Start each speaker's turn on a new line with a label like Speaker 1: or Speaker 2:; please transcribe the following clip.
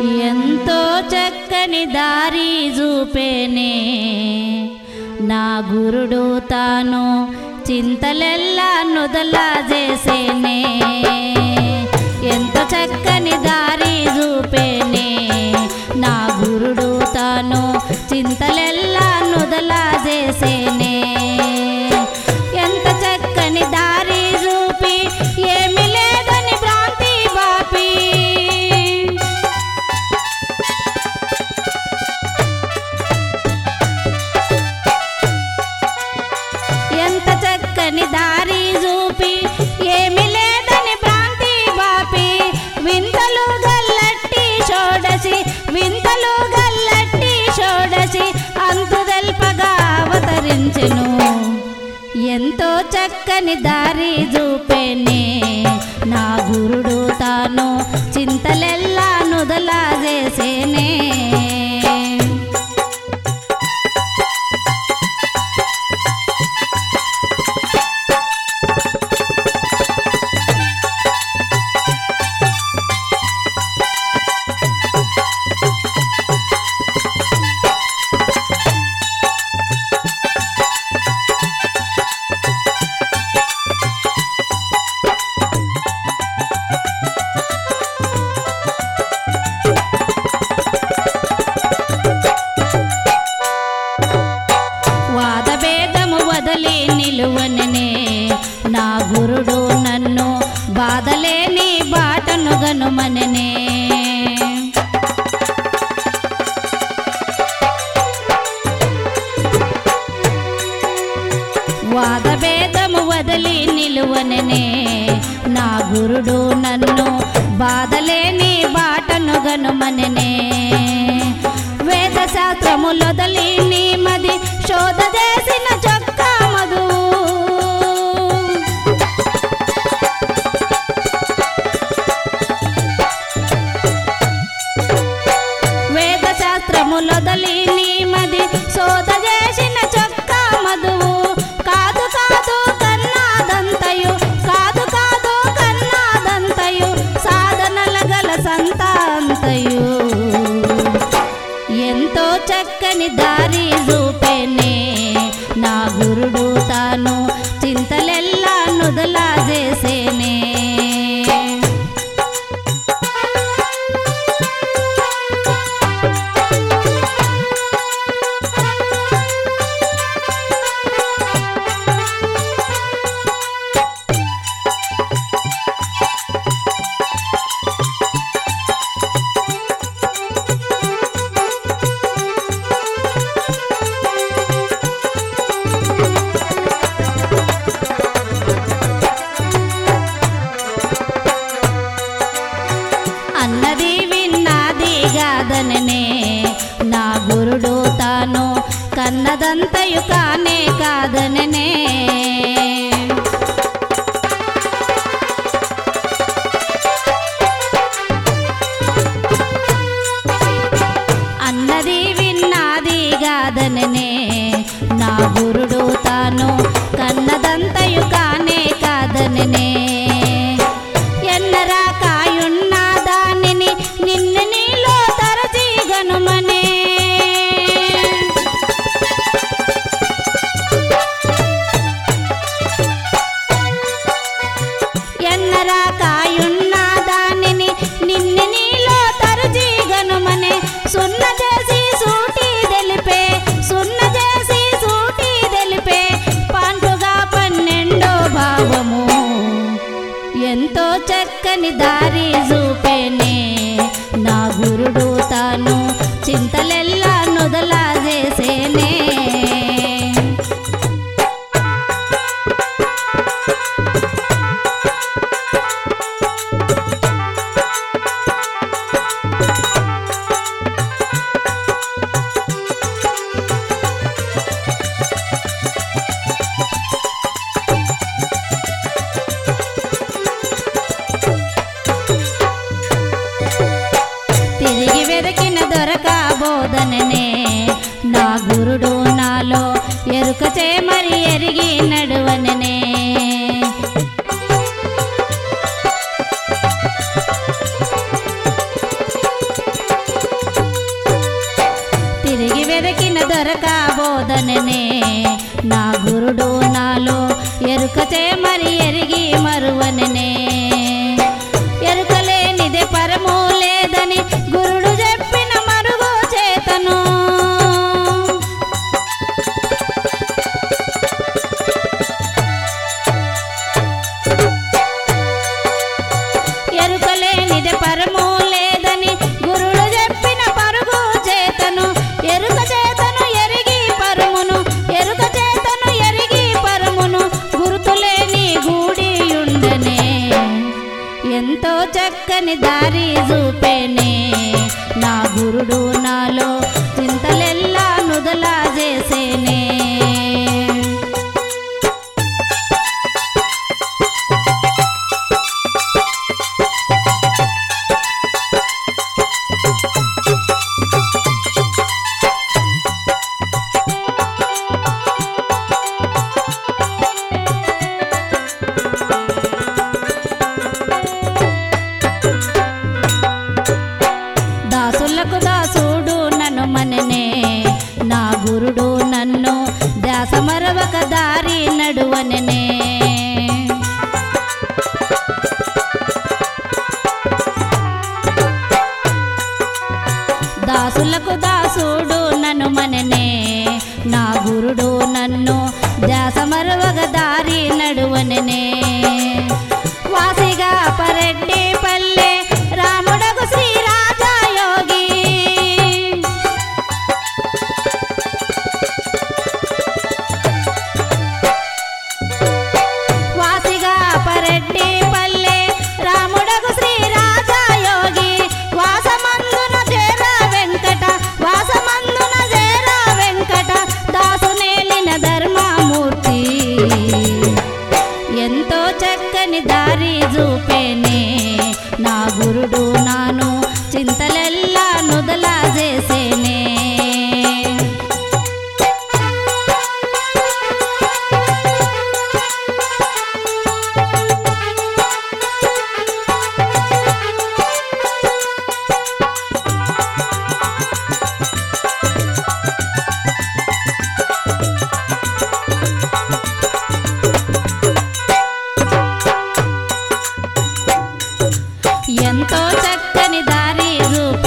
Speaker 1: ఎంతో చక్కని దారి చూపేనే నా గురుడు తాను చింతలెల్లా నుదలా చేసేనే ఎంతో చక్కని దారి చూపేనే నా గురుడు తాను చింతలెల్లా నుదలా చేసేనే ఎంత చక్కని దారి చూపి ఏమి లేదని భ్రాంతి బాపి ఎంత చక్కని దారి చూపి ఏమి లేదని భ్రాంతి బాపి వింతలు గల్లట్టి షోడసి వింతలు గల్లట్టి షోడసి అంతు తెల్పగా అవతరించెను ఎంతో చక్కని దారి చూపేనే నా గురుడు తాను చింతలెల్లా నుదలా చేసేనే వాదభేదము వదలి నిలువననే నా గురుడు నన్ను బాధలేని బాటను గనుమననే వాదభేదము వదలి నిలువననే నా గురుడు నన్ను బాధలేని బాటను గనుమననే వేద శాస్త్రములొదలి నీ మది శోధ చేసిన చొక్కా మధువు వేద శాస్త్రములొదలి నీ మది శోధ చేసిన చొక్కా మధువు కాదు కాదు కన్నాదంతయు కాదు కాదు కన్నాదంతయు సాధనల గల సంతాంతయు ఎంతో చక్కని దారి చూపేనే నా గురుడు తాను చింతలెల్లా నుదలా చేసేనే అన్నది విన్నది గాదననే నా గురుడు తాను కన్నదంతయు కానే కాదననే అన్నది విన్నది గాదననే నా గురుడు తాను కన్నదంతయు కానే కాదననే ఎన్నరా కాయున్న దానిని నిన్ను నీలో తరచి గనుమనే ఎన్నరా కాయున్న దానిని నిన్ను నీలో తరచి గనుమనే సున్న చేసి సూటి తెలిపే సున్న చేసి సూటి తెలిపే పండుగ పన్నెండో భావము ఎంతో చక్కని దారి చూపేనే నా గురుడు తాను చింతలెల్లా నుదలా చేసేనే తిరిగి వెదకిన దొరకబోదననే నా గురుడు నాలో ఎరుక చే మరి ఎరిగి నడువననే ఎరుకచే మరి ఎరిగి మరువననే ఎరుకలేనిదే పరము లేదని గురుడు చెప్పిన మరుగు చేతను ఎరుకలేనిదే పరము లేదని గురుడు చెప్పిన పరుగు చేతను ఎరుక చేతను ఎరిగి పరమును ఎరుక చేతను ఎరిగి పరమును గురుతులేని గూడియుండనే ఎంతో చక్కని దారి చూపేనే నా గురుడు నాలో చింతలెల్లా నుదలా చేసేనే దాసులకు దాసుడు నన్ను మననే నా గురుడు నన్ను దాసమరవక దారి నడువననే దాసులకు దాసుడు నన్ను మననే నా గురుడు నన్ను దాసమరవక దారి నడువననే వాసిగా పరెడ్డి పల్లె రాముడకు శ్రీరాజా యోగి వాసిగా పరెడ్డి పల్లె రాముడకు శ్రీరాజా యోగి వాసమందున చేర వెంకట వాసమందున చేర వెంకట దాసునేలిన ధర్మమూర్తి ఎంతో చక్కని దారి చూపేనే నా గురుడు నాను చింతలెల్లా నుదలా చేసేనే ఎంతో చక్కని దారి రూప